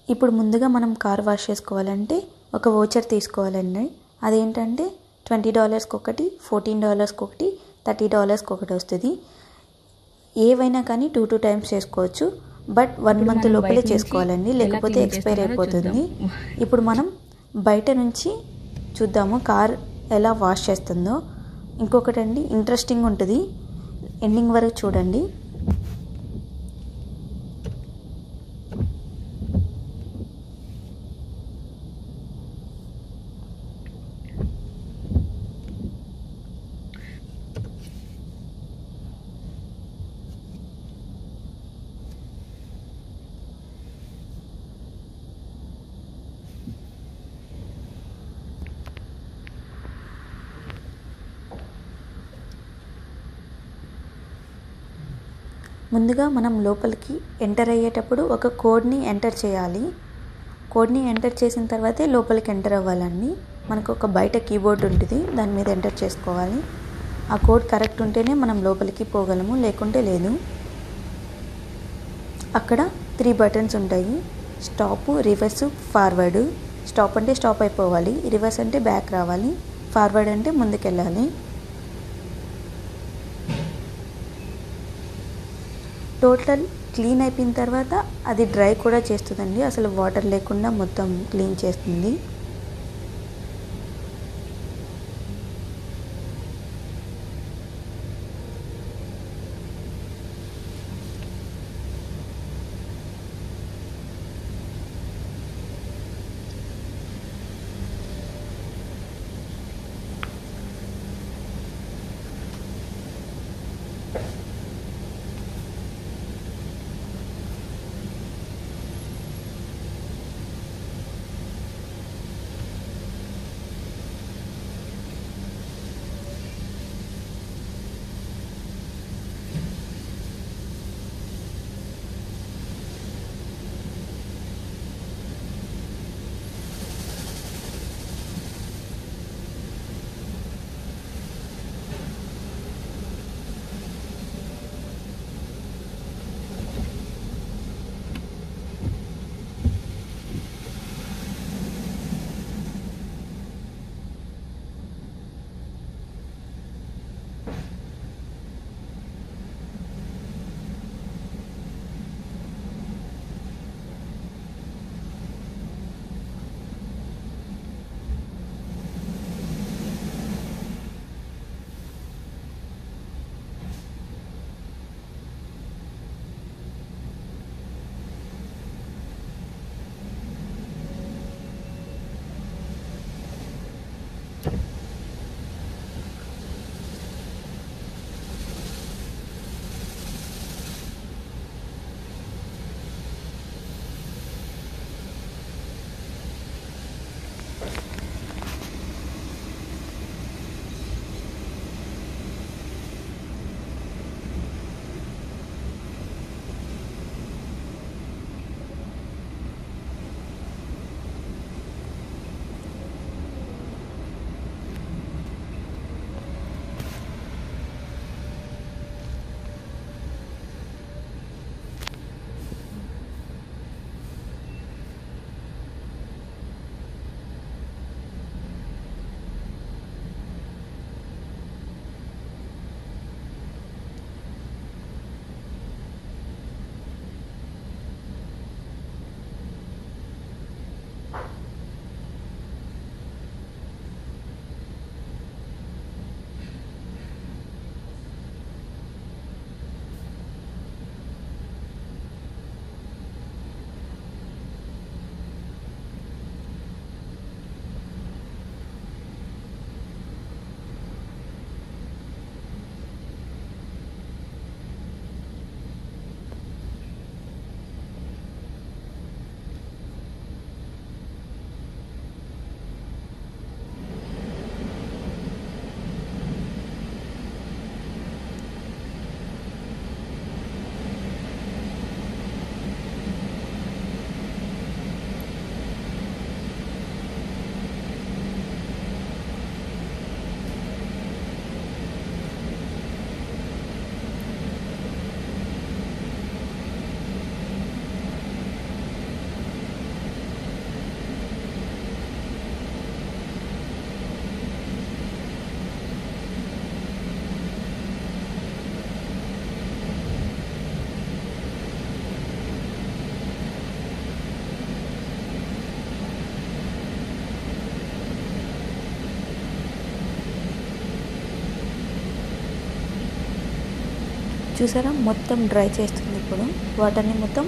ఇప్పుడు ముందుగా మనం కార్ వాష్ చేసుకోవాలంటే ఒక వోచర్ తీసుకోవాలండి అదేంటంటే ట్వంటీ డాలర్స్కి ఒకటి ఫోర్టీన్ డాలర్స్కి ఒకటి థర్టీ డాలర్స్కి ఒకటి వస్తుంది ఏవైనా కానీ టూ టూ టైమ్స్ చేసుకోవచ్చు బట్ వన్ ఇప్పుడు మంత్ మనం లోపలే బయట నుంచి చేసుకోవాలండి ఎలా లేకపోతే clean ఎక్స్పైర్ చేస్తున్నారో అయిపోతుంది చూద్దాం. ఇప్పుడు మనం బయట నుంచి చూద్దాము కార్ ఎలా వాష్ చేస్తుందో ఇంకొకటండి ఇంట్రెస్టింగ్ ఉంటుంది ఎండింగ్ వరకు చూడండి ముందుగా మనం లోపలికి ఎంటర్ అయ్యేటప్పుడు ఒక కోడ్ని ఎంటర్ చేయాలి కోడ్ని ఎంటర్ చేసిన తర్వాతే లోపలికి ఎంటర్ అవ్వాలండి మనకు ఒక బయట కీబోర్డ్ ఉంటుంది దాని మీద ఎంటర్ చేసుకోవాలి ఆ కోడ్ కరెక్ట్ ఉంటేనే మనం లోపలికి పోగలము లేకుంటే లేదు అక్కడ త్రీ బటన్స్ ఉంటాయి స్టాప్ రివర్స్ ఫార్వర్డ్ స్టాప్ అంటే స్టాప్ అయిపోవాలి రివర్స్ అంటే బ్యాక్ రావాలి ఫార్వర్డ్ అంటే ముందుకెళ్ళాలి టోటల్ క్లీన్ అయిపోయిన తర్వాత అది డ్రై కూడా చేస్తుందండి అసలు వాటర్ లేకుండా మొత్తం క్లీన్ చేస్తుంది చూసారా మొత్తం డ్రై చేస్తుంది ఇప్పుడు వాటర్ని మొత్తం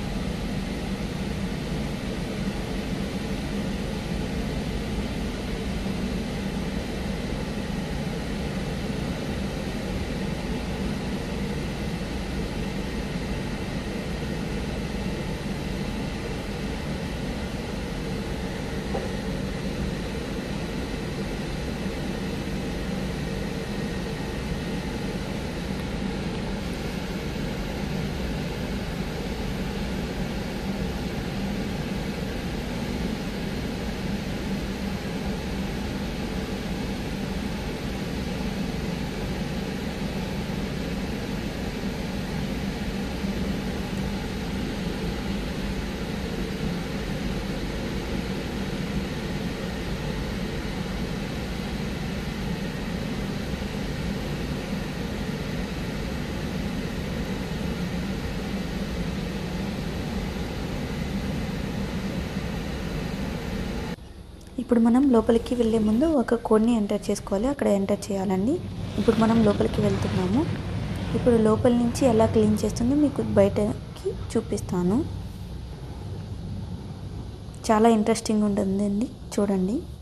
ఇప్పుడు మనం లోపలికి వెళ్ళే ముందు ఒక కోడ్ని ఎంటర్ చేసుకోవాలి అక్కడ ఎంటర్ చేయాలండి ఇప్పుడు మనం లోపలికి వెళ్తున్నాము ఇప్పుడు లోపల నుంచి ఎలా క్లీన్ చేస్తుందో మీకు బయటకి చూపిస్తాను చాలా ఇంట్రెస్టింగ్ ఉంటుందండి చూడండి